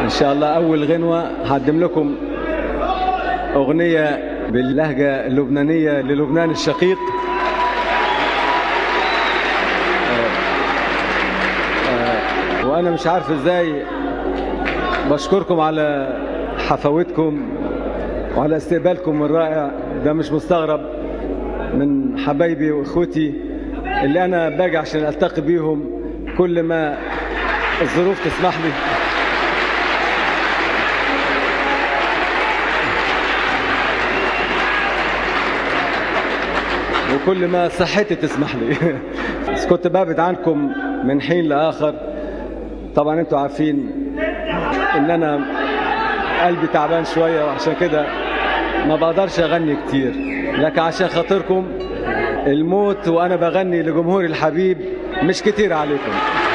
ان شاء الله اول غنوه هقدم لكم اغنيه باللهجه اللبنانيه للبنان الشقيق وانا مش عارف ازاي بشكركم على حفاوتكم وعلى استقبالكم الرائع ده مش مستغرب من حبايبي واخوتي اللي انا باجي عشان التقي بيهم كل ما الظروف تسمح لي وكل ما صحتي تسمح لي بس كنت بابعد عنكم من حين لاخر طبعا انتوا عارفين ان انا قلبي تعبان شويه وعشان كده ما بقدرش اغني كتير لكن عشان خاطركم الموت وانا بغني لجمهوري الحبيب مش كتير عليكم